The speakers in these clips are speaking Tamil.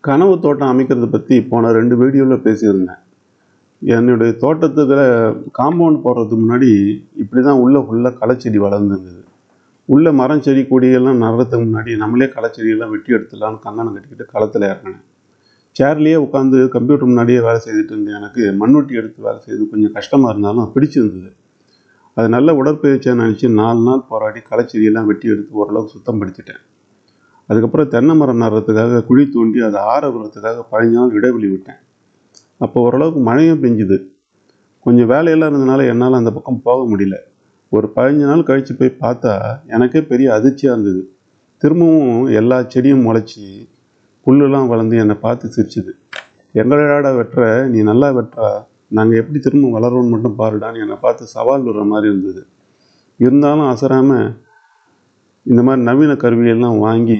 கனவு தோட்டம் அமைக்கிறத பற்றி போன ரெண்டு வீடியோவில் பேசியிருந்தேன் என்னுடைய தோட்டத்துக்கு காம்பவுண்ட் போடுறதுக்கு முன்னாடி இப்படி தான் உள்ளே ஃபுல்லாக களைச்செடி வளர்ந்துருந்தது உள்ள மரம் செடி கொடியெல்லாம் நடுறதுக்கு முன்னாடி நம்மளே களைச்செடியெல்லாம் வெட்டி எடுத்துடலான்னு கங்கணம் கட்டிக்கிட்டு களத்தில் இறங்கினேன் சேர்லேயே உட்காந்து கம்ப்யூட்டர் முன்னாடியே வேலை செய்துட்டு இருந்தேன் எனக்கு மண்வெட்டி எடுத்து வேலை செய்து கொஞ்சம் கஷ்டமாக இருந்தாலும் பிடிச்சிருந்தது அது நல்ல உடற்பயிற்சியாக நினச்சி நாலு நாள் போராடி களைச்செடியெல்லாம் வெட்டி எடுத்து ஓரளவுக்கு சுத்தம் படுத்திட்டேன் அதுக்கப்புறம் தென்னை மரம் நடுறதுக்காக குழி தோண்டி அதை ஆற விடுறதுக்காக பதினஞ்சு நாள் இடைவெளி விட்டேன் அப்போ ஓரளவுக்கு மழையும் பெஞ்சுது கொஞ்சம் வேலையெல்லாம் இருந்தனால என்னால் அந்த பக்கம் போக முடியல ஒரு பதினஞ்சு நாள் கழித்து போய் பார்த்தா எனக்கே பெரிய அதிர்ச்சியாக இருந்தது திரும்பவும் எல்லா செடியும் முளைச்சி புல்லுலாம் வளர்ந்து என்னை பார்த்து சிரிச்சுது எங்களடாட வெட்டுற நீ நல்லா வெட்டுறா நாங்கள் எப்படி திரும்ப வளரோன்னு மட்டும் பாருடான்னு என்னை பார்த்து சவால் விடுற மாதிரி இருந்தது இருந்தாலும் அசராமல் இந்த மாதிரி நவீன கருவியெல்லாம் வாங்கி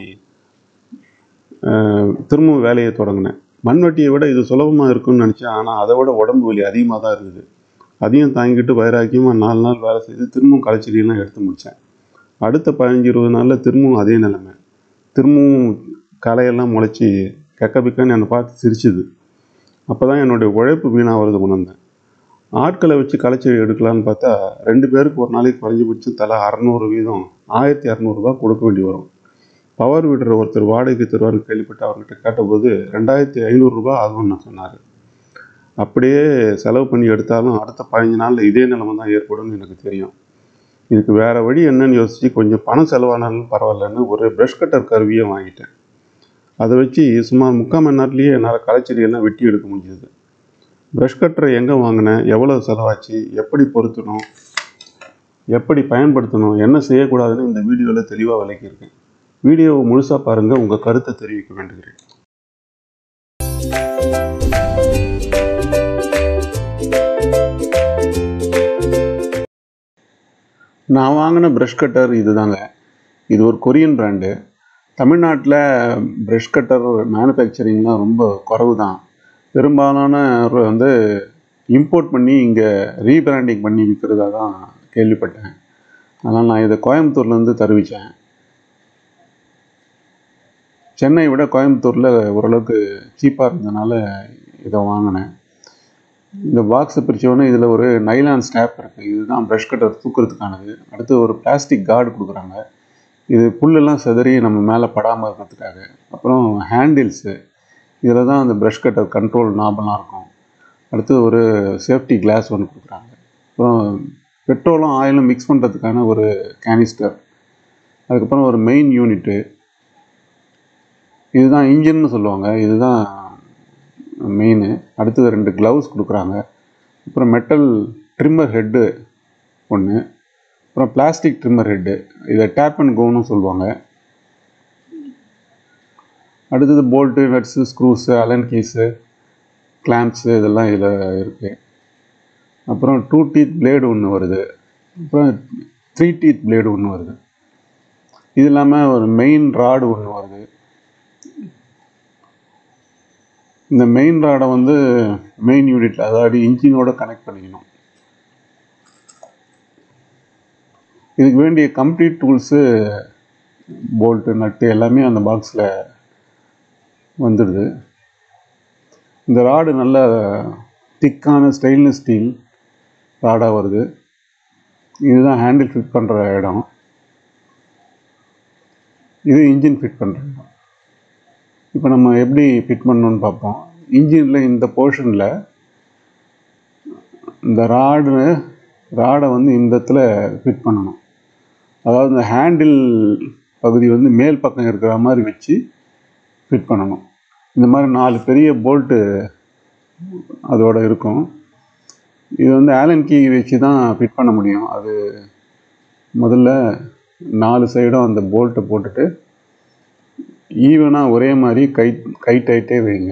அஹ், திரும்பவும் வேலையை தொடங்கினேன் மண்வெட்டியை விட இது சுலபமாக இருக்கும்னு நினச்சேன் ஆனால் அதை விட உடம்பு வலி அதிகமாக தான் இருக்குது அதையும் தாங்கிட்டு வைராக்கியமாக நாலு நாள் வேலை செய்து திரும்பவும் களைச்செடியெல்லாம் எடுத்து முடித்தேன் அடுத்த பதினஞ்சு இருபது நாளில் திரும்பவும் அதே நிலைமை திரும்பவும் களையெல்லாம் முளைச்சி கெக்க பிக்கன்னு என்னை பார்த்து சிரிச்சுது அப்போ தான் என்னுடைய உழைப்பு வீணாக வருது உணர்ந்தேன் ஆட்களை வச்சு களைச்செடி எடுக்கலான்னு பார்த்தா ரெண்டு பேருக்கு ஒரு நாளைக்கு குறைஞ்சபட்சம் தலா அறநூறு வீதம் ஆயிரத்தி இரநூறுபா கொடுக்க வேண்டி வரும் பவர் வீடர் ஒருத்தர் வாடகைக்கு தருவார்னு கேள்விப்பட்டு அவர்கிட்ட கேட்டபோது ரெண்டாயிரத்தி ஐநூறுரூபா ஆகும்னு சொன்னார் அப்படியே செலவு பண்ணி எடுத்தாலும் அடுத்த பதினஞ்சு நாளில் இதே நிலைமை தான் ஏற்படும்னு எனக்கு தெரியும் இதுக்கு வேறு வழி என்னன்னு யோசித்து கொஞ்சம் பணம் செலவானாலும் பரவாயில்லன்னு ஒரு ப்ரஷ் கட்டர் கருவியை வாங்கிட்டேன் அதை வச்சு சுமார் முக்கால் மணி நேரத்துலேயே என்னால் களைச்செடியெல்லாம் வெட்டி எடுக்க முடிஞ்சது ப்ரஷ் கட்டரை எங்கே வாங்கினேன் எவ்வளோ செலவாச்சு எப்படி பொருத்தணும் எப்படி பயன்படுத்தணும் என்ன செய்யக்கூடாதுன்னு இந்த வீடியோவில் தெளிவாக விளக்கியிருக்கேன் வீடியோவை முழுசாக பாருங்கள் உங்கள் கருத்தை தெரிவிக்க வேண்டுகிறேன் நான் வாங்கின ப்ரஷ் கட்டர் இதுதாங்க இது ஒரு கொரியன் பிராண்டு தமிழ்நாட்டில் ப்ரஷ் கட்டர் மேனுஃபேக்சரிங்லாம் ரொம்ப குறைவு தான் பெரும்பாலான வந்து இம்போர்ட் பண்ணி இங்கே ரீபிராண்டிங் பண்ணி விற்கிறதா தான் கேள்விப்பட்டேன் அதனால் நான் இதை கோயம்புத்தூர்லேருந்து தருவிச்சேன் சென்னை விட கோயம்புத்தூரில் ஓரளவுக்கு சீப்பாக இருந்ததுனால இதை வாங்கினேன் இந்த பாக்ஸை பிரித்தோடனே இதில் ஒரு நைலான் ஸ்டாப் இருக்குது இதுதான் ப்ரஷ் கட்டர் தூக்கிறதுக்கானது அடுத்து ஒரு பிளாஸ்டிக் கார்டு கொடுக்குறாங்க இது புல்லெல்லாம் சிதறி நம்ம மேலே படாமல் இருக்கிறதுக்காக அப்புறம் ஹேண்டில்ஸு இதில் தான் அந்த ப்ரஷ் கட்டர் கண்ட்ரோல் நாபெல்லாம் இருக்கும் அடுத்து ஒரு சேஃப்டி கிளாஸ் ஒன்று கொடுக்குறாங்க அப்புறம் பெட்ரோலும் ஆயிலும் மிக்ஸ் பண்ணுறதுக்கான ஒரு கேனிஸ்டர் அதுக்கப்புறம் ஒரு மெயின் யூனிட்டு இதுதான் இன்ஜின்னு சொல்லுவாங்க இதுதான் மெயின் அடுத்தது ரெண்டு க்ளவுஸ் கொடுக்குறாங்க அப்புறம் மெட்டல் ட்ரிம்மர் ஹெட்டு ஒன்று அப்புறம் பிளாஸ்டிக் ட்ரிம்மர் ஹெட்டு இதை டேப் அண்ட் கோன்னு சொல்லுவாங்க அடுத்தது bolt nuts screws Allen keys clamps இதெல்லாம் இதில் இருக்குது அப்புறம் டூ டீத் பிளேடு ஒன்று வருது அப்புறம் த்ரீ டீத் பிளேடு ஒன்று வருது இது இல்லாமல் ஒரு மெயின் ராடு ஒன்று வருது இந்த மெயின் ராடை வந்து மெயின் யூனிட்டில் அதாவது இன்ஜினோட கனெக்ட் பண்ணிக்கணும் இதுக்கு வேண்டிய கம்ப்ளீட் டூல்ஸு போல்ட்டு நட்டு எல்லாமே அந்த பாக்ஸில் வந்துடுது இந்த ராடு நல்ல திக்கான ஸ்டெயின்லெஸ் ஸ்டீல் ராடாக வருது இதுதான் ஹேண்டில் ஃபிட் பண்ணுற இடம் இது இன்ஜின் ஃபிட் பண்ணுற இடம் இப்போ நம்ம எப்படி ஃபிட் பண்ணணும்னு பார்ப்போம் இன்ஜினில் இந்த போர்ஷனில் இந்த ராடு ராடை வந்து இந்த இடத்துல ஃபிட் பண்ணணும் அதாவது இந்த ஹேண்டில் பகுதி வந்து மேல் பக்கம் இருக்கிற மாதிரி வச்சு ஃபிட் பண்ணணும் இந்த மாதிரி நாலு பெரிய போல்ட்டு அதோட இருக்கும் இது வந்து ஆலன் கீ வச்சு தான் ஃபிட் பண்ண முடியும் அது முதல்ல நாலு சைடும் அந்த போல்ட்டை போட்டுட்டு ஈவனாக ஒரே மாதிரி கை கை டைட்டே வைங்க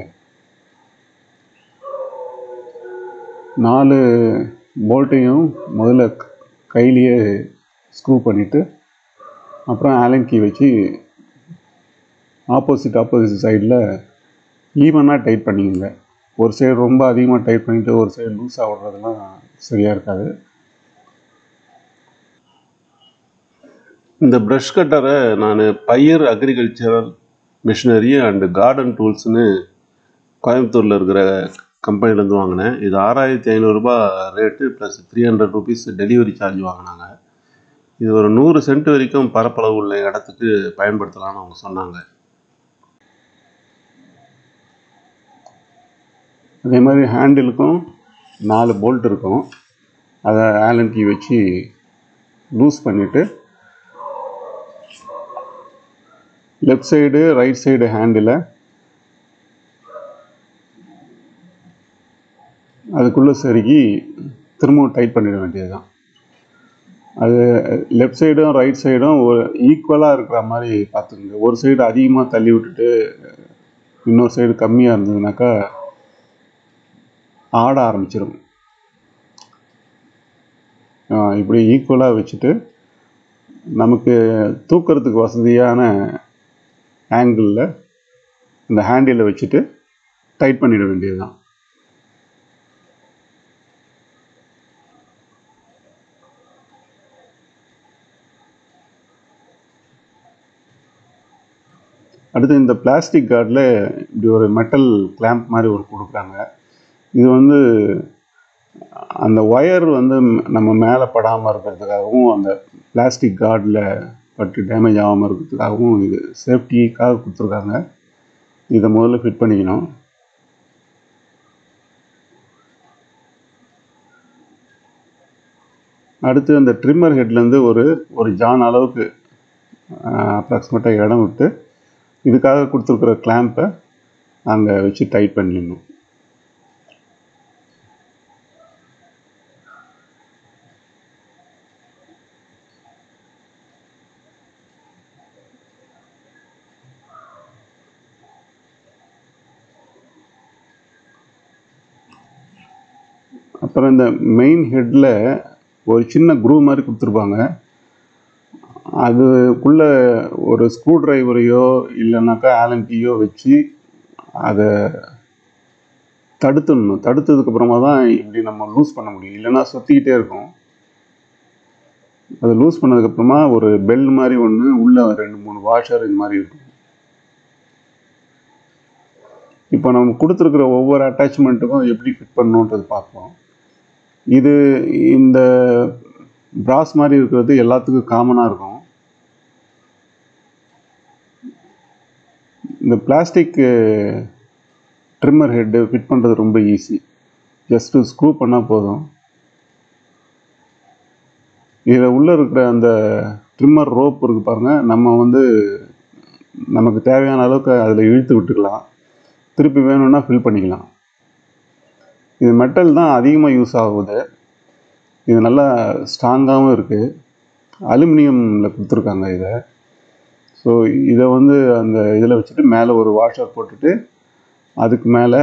நாலு போல்ட்டையும் முதல்ல க- கையிலேயே ஸ்க்ரூ பண்ணிவிட்டு அப்புறம் ஆலன் கீ வச்சு ஆப்போசிட் ஆப்போசிட் சைடில் ஈவனாக டைட் பண்ணிக்கோங்க ஒரு சைடு ரொம்ப அதிகமாக டைட் பண்ணிவிட்டு ஒரு சைடு லூஸாக விடுறதுலாம் சரியாக இருக்காது இந்த ப்ரஷ் கட்டரை நான் பயிர் அக்ரிகல்ச்சரல் மிஷினரி அண்டு கார்டன் டூல்ஸ்னு கோயம்புத்தூரில் இருக்கிற கம்பெனிலேருந்து வாங்கினேன் இது ஆறாயிரத்தி ஐநூறுரூபா ரேட்டு plus three hundred rupees delivery charge வாங்கினாங்க இது ஒரு நூறு சென்ட் வரைக்கும் பரப்பளவு உள்ள இடத்துக்கு பயன்படுத்தலாம்னு அவங்க சொன்னாங்க அதே மாதிரி ஹேண்டிலுக்கும் நாலு போல்ட் இருக்கும் அதை ஆலன் கீ வச்சு லூஸ் பண்ணிவிட்டு left side right side handle அதுக்குள்ளே செருகி திரும்பவும் டைட் பண்ணிட வேண்டியது தான் அது லெஃப்ட் சைடும் ரைட் சைடும் ஒரு ஈக்குவலாக இருக்கிற மாதிரி பார்த்துக்கோங்க ஒரு சைடு அதிகமாக தள்ளி விட்டுட்டு இன்னொரு சைடு கம்மியாக இருந்ததுனாக்கா ஆட ஆரம்பிச்சிடும் இப்படி ஈக்குவலாக வச்சுட்டு நமக்கு தூக்கிறதுக்கு வசதியான ஆங்கிளில் இந்த ஹேண்டிலை வச்சுட்டு டைட் பண்ணிட வேண்டியது தான் அடுத்து இந்த பிளாஸ்டிக் கார்டில் இப்படி ஒரு மெட்டல் கிளாம்ப் மாதிரி ஒரு கொடுக்குறாங்க இது வந்து அந்த ஒயர் வந்து நம்ம மேலே படாமல் இருக்கிறதுக்காகவும் அந்த பிளாஸ்டிக் கார்டில் பட்டு டேமேஜ் ஆகாமல் இருக்கிறதுக்காகவும் இது சேஃப்டிக்காக கொடுத்துருக்காங்க இதை முதல்ல ஃபிட் பண்ணிக்கணும் அடுத்து அந்த ட்ரிம்மர் ஹெட்லேருந்து ஒரு ஒரு ஜான் அளவுக்கு அப்ராக்சிமேட்டாக இடம் விட்டு இதுக்காக கொடுத்துருக்குற கிளாம்பை அங்கே வச்சு டைட் பண்ணிடணும் அப்புறம் இந்த மெயின் ஹெட்டில் ஒரு சின்ன குரூ மாதிரி கொடுத்துருப்பாங்க அதுக்குள்ளே ஒரு ஸ்க்ரூ ட்ரைவரையோ இல்லைனாக்கா ஆலன் கீயோ வச்சு அதை தடுத்துடணும் தடுத்ததுக்கப்புறமா தான் இப்படி நம்ம லூஸ் பண்ண முடியும் இல்லைன்னா சுற்றிக்கிட்டே இருக்கும் அதை லூஸ் பண்ணதுக்கப்புறமா ஒரு பெல் மாதிரி ஒன்று உள்ளே ரெண்டு மூணு வாஷர் இந்த மாதிரி இருக்கும் இப்போ நம்ம கொடுத்துருக்குற ஒவ்வொரு அட்டாச்மெண்ட்டுக்கும் எப்படி ஃபிட் பண்ணணுன்றது பார்ப்போம் இது இந்த ப்ராஸ் மாதிரி இருக்கிறது எல்லாத்துக்கும் காமனாக இருக்கும் இந்த பிளாஸ்டிக் ட்ரிம்மர் ஹெட்டு ஃபிட் பண்ணுறது ரொம்ப ஈஸி ஜஸ்ட்டு ஸ்க்ரூ பண்ணால் போதும் இதில் உள்ளே இருக்கிற அந்த ட்ரிம்மர் ரோப் இருக்குது பாருங்கள் நம்ம வந்து நமக்கு தேவையான அளவுக்கு அதில் இழுத்து விட்டுக்கலாம் திருப்பி வேணும்னா ஃபில் பண்ணிக்கலாம் இது மெட்டல் தான் அதிகமாக யூஸ் ஆகுது இது நல்லா ஸ்ட்ராங்காகவும் இருக்குது அலுமினியமில் கொடுத்துருக்காங்க இதை ஸோ இதை வந்து அந்த இதில் வச்சுட்டு மேலே ஒரு வாஷர் போட்டுட்டு அதுக்கு மேலே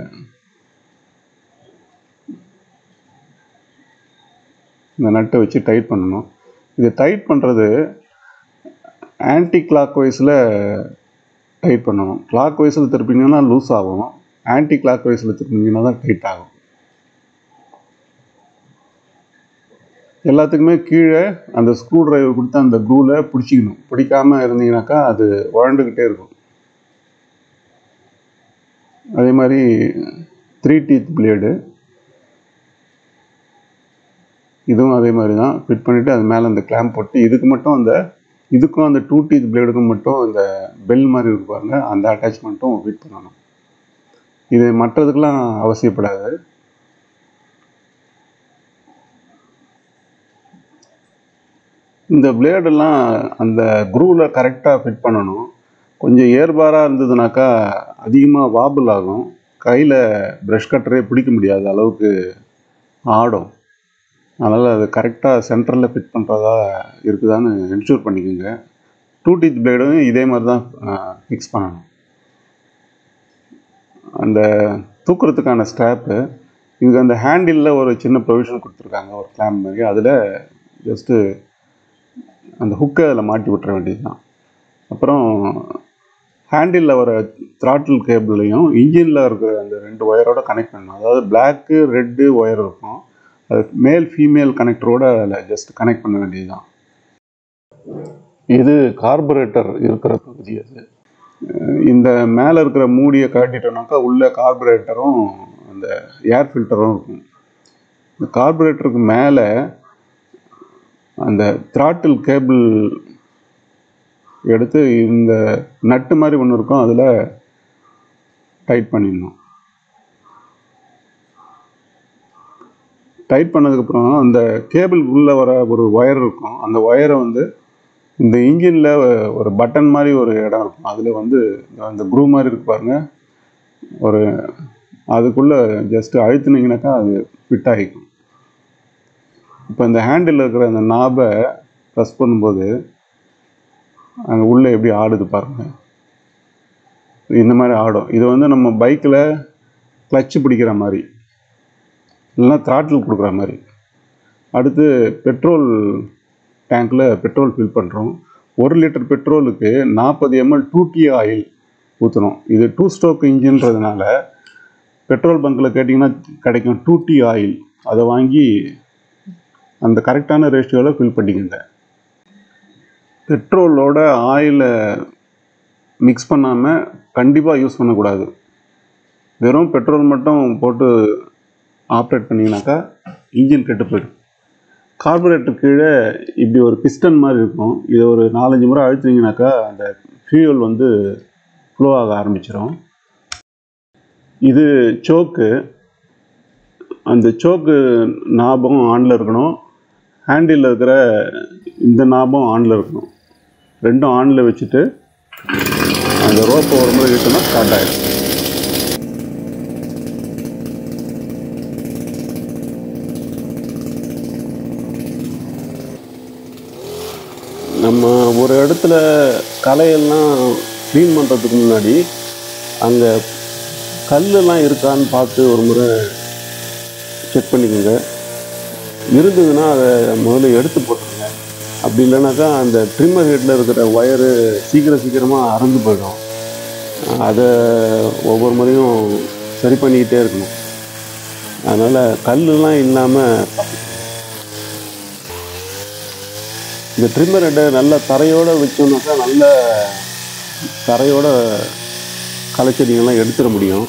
இந்த நட்டை வச்சு டைட் பண்ணணும் இது டைட் பண்ணுறது ஆன்டி கிளாக் வைஸில் டைட் பண்ணணும் கிளாக் வைஸில் திருப்பினீங்கன்னா லூஸ் ஆகும் ஆன்டி கிளாக் வைஸில் திருப்பினீங்கன்னா தான் டைட் ஆகும் எல்லாத்துக்குமே கீழே அந்த ஸ்க்ரூ டிரைவர் கொடுத்து அந்த க்ரூவில் பிடிச்சிக்கணும் பிடிக்காமல் இருந்தீங்கனாக்கா அது உழண்டுக்கிட்டே இருக்கும் அதே மாதிரி த்ரீ டீத் பிளேடு இதுவும் அதே மாதிரி தான் ஃபிட் பண்ணிவிட்டு அது மேலே அந்த கிளாம்ப் போட்டு இதுக்கு மட்டும் அந்த இதுக்கும் அந்த டூ டீத் பிளேடுக்கும் மட்டும் இந்த பெல் மாதிரி இருக்கு பாருங்க அந்த அட்டாச்மெண்ட்டும் ஃபிட் பண்ணணும் இது மற்றதுக்கெலாம் அவசியப்படாது இந்த பிளேடெல்லாம் அந்த குரூவில் கரெக்டாக ஃபிட் பண்ணணும் கொஞ்சம் ஏர்பாராக இருந்ததுனாக்கா அதிகமாக வாபிள் ஆகும் கையில் ப்ரஷ் கட்டரே பிடிக்க முடியாத அளவுக்கு ஆடும் அதனால் அது கரெக்டாக சென்டரில் ஃபிட் பண்ணுறதா இருக்குதான்னு என்ஷூர் பண்ணிக்கோங்க டூ டீத் பிளேடும் இதே மாதிரி தான் ஃபிக்ஸ் பண்ணணும் அந்த தூக்குறதுக்கான ஸ்ட்ராப்பு இதுக்கு அந்த ஹேண்டிலில் ஒரு சின்ன ப்ரொவிஷன் கொடுத்துருக்காங்க ஒரு கிளாம்ப் மாதிரி அதில் ஜஸ்ட்டு அந்த ஹுக்கை அதில் மாட்டி விட்டுற வேண்டியது தான் அப்புறம் ஹேண்டிலில் வர த்ராட்டில் கேபிளையும் இன்ஜினில் இருக்கிற அந்த ரெண்டு ஒயரோட கனெக்ட் பண்ணணும் அதாவது பிளாக்கு ரெட்டு ஒயர் இருக்கும் அது மேல் ஃபீமேல் கனெக்டரோட அதில் ஜஸ்ட் கனெக்ட் பண்ண வேண்டியது தான் இது கார்பரேட்டர் இருக்கிற பகுதி அது அஹ் இந்த மேலே இருக்கிற மூடியை காட்டிட்டோம்னாக்கா உள்ள கார்பரேட்டரும் அந்த ஏர் ஃபில்டரும் இருக்கும் இந்த கார்பரேட்டருக்கு மேலே அந்த த்ராட்டில் கேபிள் எடுத்து இந்த நட்டு மாதிரி ஒன்று இருக்கும் அதில் டைட் பண்ணிடணும் டைட் பண்ணதுக்கப்புறம் அந்த கேபிள் உள்ளே வர ஒரு ஒயர் இருக்கும் அந்த ஒயரை வந்து இந்த இன்ஜினில் ஒரு பட்டன் மாதிரி ஒரு இடம் இருக்கும் அதில் வந்து அந்த க்ரூ மாதிரி இருக்கு பாருங்க ஒரு அதுக்குள்ளே ஜஸ்ட்டு அழுத்துனீங்கனாக்கா அது ஃபிட் ஆகிக்கும் இப்போ இந்த ஹேண்டில் இருக்கிற அந்த நாபை ப்ரெஸ் பண்ணும்போது அங்கே உள்ளே எப்படி ஆடுது பாருங்க இந்த மாதிரி ஆடும் இது வந்து நம்ம பைக்கில் கிளச்சு பிடிக்கிற மாதிரி இல்லைன்னா த்ராட்டில் கொடுக்குற மாதிரி அடுத்து பெட்ரோல் டேங்க்கில் பெட்ரோல் ஃபில் பண்ணுறோம் ஒரு லிட்டர் பெட்ரோலுக்கு நாற்பது எம்எல் டூ டி ஆயில் ஊற்றணும் இது டூ ஸ்ட்ரோக் இன்ஜின்றதுனால பெட்ரோல் பங்க்கில் கேட்டிங்கன்னா கிடைக்கும் டூ டி ஆயில் அதை வாங்கி அந்த கரெக்டான ரேஷியோவில் ஃபில் பண்ணிக்கோங்க பெட்ரோலோட ஆயிலை மிக்ஸ் பண்ணாமல் கண்டிப்பாக யூஸ் பண்ணக்கூடாது வெறும் பெட்ரோல் மட்டும் போட்டு ஆப்ரேட் பண்ணிங்கனாக்கா இன்ஜின் கெட்டு போயிடும் கார்பரேட்டர் கீழே இப்படி ஒரு பிஸ்டன் மாதிரி இருக்கும் இதை ஒரு நாலஞ்சு முறை அழுத்தினீங்கனாக்கா அந்த ஃபியூல் வந்து ஃப்ளோ ஆக ஆரம்பிச்சிடும் இது சோக்கு அந்த சோக்கு நாபம் ஆனில் இருக்கணும் ஹேண்டில் இருக்கிற இந்த நாபம் ஆனில் இருக்கணும் ரெண்டும் ஆனில் வச்சுட்டு அந்த ரோப்பை ஒரு முறை இழுத்தோம்னா ஸ்டார்ட் ஆகிடும் நம்ம ஒரு இடத்துல களையெல்லாம் க்ளீன் பண்ணுறதுக்கு முன்னாடி அங்கே கல்லெல்லாம் இருக்கான்னு பார்த்து ஒரு முறை செக் பண்ணிக்கோங்க இருந்ததுன்னா அதை முதல்ல எடுத்து போட்டுருங்க அப்படி இல்லைனாக்கா அந்த ட்ரிம்மர் ஹெட்டில் இருக்கிற ஒயரு சீக்கிரம் சீக்கிரமாக அறந்து போயிடும் அதை ஒவ்வொரு முறையும் சரி பண்ணிக்கிட்டே இருக்கணும் அதனால் கல்லுலாம் இல்லாமல் இந்த ட்ரிம்மர் ஹெட்டை நல்ல தரையோடு வச்சோம்னாக்கா நல்ல தரையோட களைச்செடிங்கெல்லாம் எடுத்துட முடியும்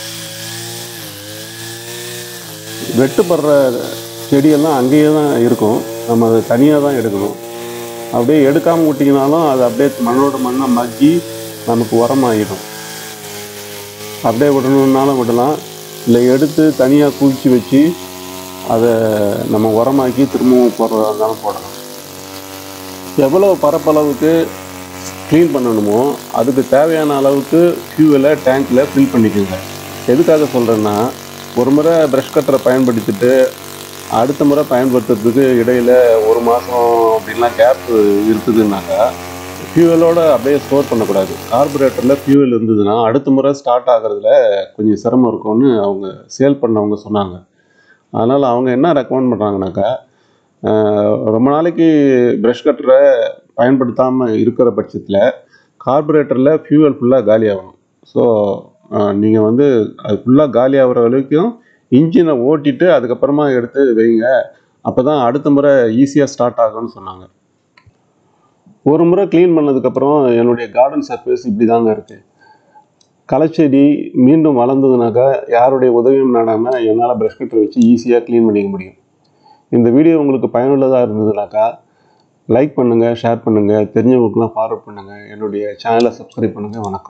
வெட்டுப்படுற செடியெல்லாம் அங்கேயே தான் இருக்கும் நம்ம அதை தனியாக தான் எடுக்கணும் அப்படியே எடுக்காமல் விட்டிங்கனாலும் அது அப்படியே மண்ணோட மண்ணாக மக்கி நமக்கு உரமாகிடும் அப்படியே விடணுன்னாலும் விடலாம் இல்லை எடுத்து தனியாக குளிச்சு வச்சு அதை நம்ம உரமாக்கி திரும்பவும் போடுறதா இருந்தாலும் போடலாம் எவ்வளோ பரப்பளவுக்கு க்ளீன் பண்ணணுமோ அதுக்கு தேவையான அளவுக்கு ஃபியூவலை டேங்க்கில் ஃபில் பண்ணிக்கோங்க எதுக்காக சொல்கிறேன்னா ஒரு முறை ப்ரஷ் கட்டரை பயன்படுத்திட்டு அடுத்த முறை பயன்படுத்துறதுக்கு இடையில் ஒரு மாதம் அப்படின்லாம் கேப் இருக்குதுன்னாக்கா ஃபியூவலோட அப்படியே ஸ்டோர் பண்ணக்கூடாது கார்பரேட்டரில் ஃபியூவல் இருந்ததுன்னா அடுத்த முறை ஸ்டார்ட் ஆகிறதுல கொஞ்சம் சிரமம் இருக்கும்னு அவங்க சேல் பண்ணவங்க சொன்னாங்க அதனால் அவங்க என்ன ரெக்கமெண்ட் பண்ணுறாங்கனாக்கா ரொம்ப நாளைக்கு ப்ரஷ் கட்டரை பயன்படுத்தாமல் இருக்கிற பட்சத்தில் கார்பரேட்டரில் ஃபியூவல் ஃபுல்லாக காலி ஆகணும் ஸோ நீங்கள் வந்து அது ஃபுல்லாக காலி ஆகிற வரைக்கும் இன்ஜினை ஓட்டிட்டு அதுக்கப்புறமா எடுத்து வைங்க அப்போ தான் அடுத்த முறை ஈஸியாக ஸ்டார்ட் ஆகும்னு சொன்னாங்க ஒரு முறை க்ளீன் பண்ணதுக்கப்புறம் என்னுடைய கார்டன் சர்ஃபேஸ் இப்படி தாங்க இருக்குது களைச்செடி மீண்டும் வளர்ந்ததுனாக்கா யாருடைய உதவியும் நாடாமல் என்னால் ப்ரஷ் கட்டர் வச்சு ஈஸியாக க்ளீன் பண்ணிக்க முடியும் இந்த வீடியோ உங்களுக்கு பயனுள்ளதாக இருந்ததுனாக்கா லைக் பண்ணுங்கள் ஷேர் பண்ணுங்கள் தெரிஞ்சவங்களுக்குலாம் ஃபார்வர்ட் பண்ணுங்கள் என்னுடைய சேனலை சப்ஸ்கிரைப் பண்ணுங்கள் வணக்கம்